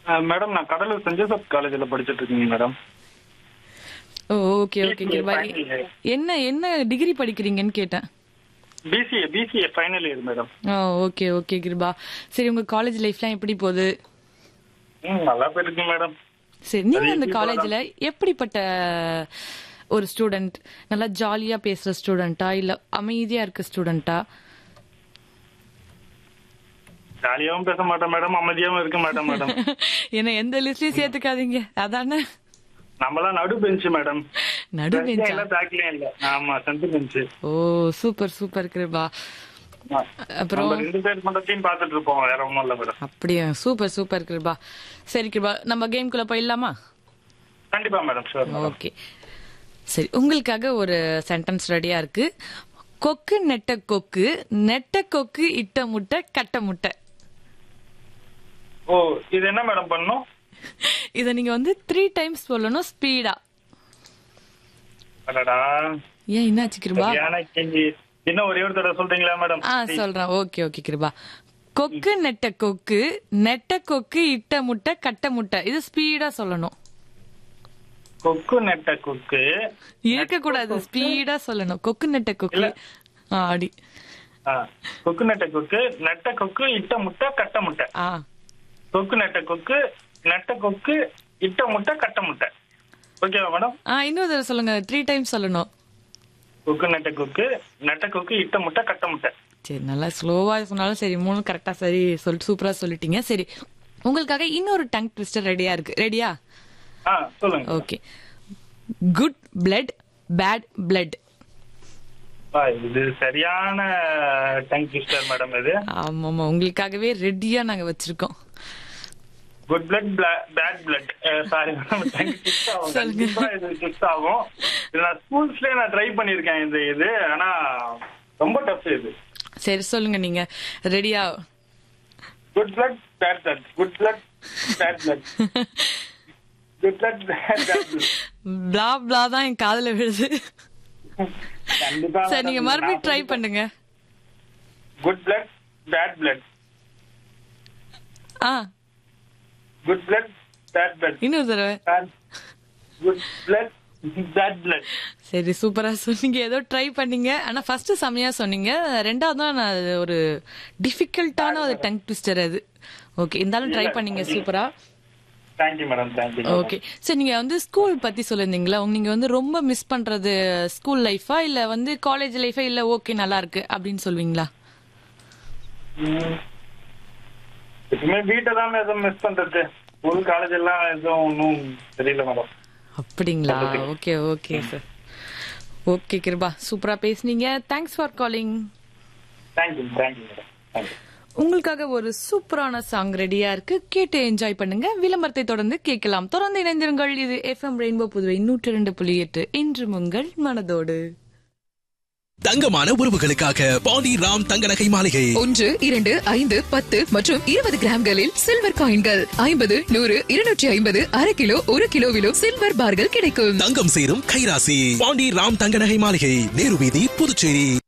Madam நான் Cuddalore send Joseph காலேஜ்ல படிச்சிட்டு இருக்கீங்க madam oh okay okay Kiruba final year. என்ன என்ன டிகிரி படிக்கிறீங்கன்னு கேட்டேன் B C A B C A final year madam oh okay okay Kiruba சரி உங்க காலேஜ் லைஃப்லாம் எப்படி போகுது ம் நல்லா போயிருக்கு மேடம் சரி நீங்க அது அந்த எப்படி காலேஜ்ல எப்படிப்பட்ட ஒரு ஸ்டூடெண்ட் நல்லா ஜாலியா பேசுற ஸ்டூடெண்டா இல்ல அமைதியா இருக்க ஸ்டூடெண்டா ஜாலியாவும் பேச மாட்டேன் மேடம் அமைதியாவும் இருக்க மாட்டேன் மேடம் என்ன எந்த லிஸ்ட்லயும் சேர்த்துக்காதீங்க அதானே நம்மளாம் நடு பெஞ்சு மேடம் நடு பெஞ்சா இல்ல பேக்லயும் இல்ல ஆமா centre bench oh super super Kiruba அப்புறம் நம்ம ரெண்டு பேர் மட்டும் பாத்துட்டு இருப்போம் வேற ஒண்ணும் இல்ல மேடம் அப்படியா சூப்பர் சூப்பர் கிருபா சரி கிருபா நம்ம கேம்குள்ள போயிடலாமா கண்டிப்பா மேடம் ஷூர் ஓகே சரி உங்களுக்காக ஒரு சென்டென்ஸ் ரெடியா இருக்கு கொக்கு நெட்ட கொக்கு நெட்ட கொக்கு இட்ட முட்டை கட்ட முட்டை ஓ இது என்ன மேடம் பண்ணும் இத நீங்க வந்து த்ரீ டைம்ஸ் சொல்லணும் ஸ்பீடா அடடா ஏன் என்னாச்சு கிருபா சரியான கேள்வி இன்னும் ஒரே ஒரு தடவை சொல்றீங்களா மேடம் ஆ சொல்றேன் ஓகே ஓகே கிருபா கொக்கு நெட்ட கொக்கு நெட்ட கொக்கு இட்ட முட்டை கட்ட முட்டை இது ஸ்பீடா சொல்லணும் கொக்கு நெட்ட கொக்கு இருக்க கூடாது ஸ்பீடா சொல்லணும் கொக்கு நெட்ட கொக்கு ஆ அடி ஆ, கொக்கு நெட்ட கொக்கு நெட்ட கொக்கு இட்ட முட்டை கட்ட முட்டை ஆ கொக்கு நெட்ட கொக்கு நெட்ட கொக்கு இட்ட முட்டை கட்ட முட்டை ஓகேவா மேடம் ஆ இன்னொரு தடவை சொல்லுங்க த்ரீ டைம்ஸ் சொல்லணும் கொக்கு நெட்ட கொக்கு நெட்ட கொக்கு இட்ட முட்டை கட்ட முட்டை சரி நல்லா ஸ்லோவா சொன்னாலும் சரி மூணு கரெக்டா சரி சொல் சூப்பரா சொல்லிட்டீங்க சரி உங்களுக்காக இன்னொரு டங் ட்விஸ்டர் ரெடியா இருக்கு ரெடியா ஆ சொல்லுங்க okay good blood bad blood ஆ, இது சரியான டங் ட்விஸ்டர் மேடம் இது ஆமாமா உங்களுக்காகவே ரெடியா நாங்க வச்சிருக்கோம் good blood bad blood sorry madam tongue twist ஆகும் சொல்லுங்க. கண்டிப்பா இது ட்விஸ்ட் ஆகும் இது நான் ஸ்கூல்ஸ்லயே நான் ட்ரை பண்ணிருக்கேன் இந்த இது ஆனா ரொம்ப டஃப் இது சரி சொல்லுங்க நீங்க ரெடியா good blood bad blood good blood bad blood good blood bad blood blah blah தான் என் காதுல விழுது கண்டிப்பா சரி நீங்க மறுபடியும் ட்ரை பண்ணுங்க குட் பிளட் பேட் பிளட் ஆ குட் பிளட் பேட் பிளட் இன்னொரு தடவை குட் பிளட் பேட் பிளட் சரி சூப்பரா சொன்னீங்க ஏதோ ட்ரை பண்ணீங்க ஆனா ஃபர்ஸ்ட் செமையா சொன்னீங்க ரெண்டாவது தான் நான் அது ஒரு டிஃபிகல்ட்டான ஒரு டங் ட்விஸ்டர் அது ஓகே இருந்தாலும் ட்ரை பண்ணீங்க சூப்பரா தேங்க்யூ மேடம் தேங்க்யூ ஓகே சரி நீங்க வந்து ஸ்கூல் பத்தி சொல்லிருந்தீங்களா உங்க- நீங்க வந்து ரொம்ப மிஸ் பண்றது ஸ்கூல் லைஃபா இல்ல வந்து காலேஜ் லைஃபா இல்ல ஓகே நல்லா இருக்கு அப்படின்னு சொல்வீங்களா எப்பவுமே வீட்டை தான் எதுவும் மிஸ் பண்றது ஸ்கூல் காலேஜ் எல்லாம் எதுவும் ஒன்றும் தெரியல மேடம் அப்படிங்களா okay okay sir okay Kiruba சூப்பரா பேசுனீங்க thanks for calling thank you thank you madam thank you உங்களுக்காக ஒரு சூப்பரான சாங் ரெடியா இருக்கு கேட்டு என்ஜாய் பண்ணுங்க விளம்பரத்தை தொடர்ந்து கேட்கலாம் தொடர்ந்து இணைந்திருங்கள் இது எஃப்எம் ரெயின்போ புதுவை நூற்றி ரெண்டு புள்ளி எட்டு இன்று உங்கள் மனதோடு தங்கமான உறவுகளுக்காக பாண்டி ராம் தங்க நகை மாளிகை ஒன்று இரண்டு ஐந்து பத்து மற்றும் இருபது கிராம்களில் சில்வர் காயின்கள் ஐம்பது நூறு இருநூற்றி ஐம்பது அரை கிலோ ஒரு கிலோவிலும் சில்வர் பார்கள் கிடைக்கும் தங்கம் சேரும் கைராசி பாண்டி ராம் தங்க நகை மாளிகை நேரு வீதி புதுச்சேரி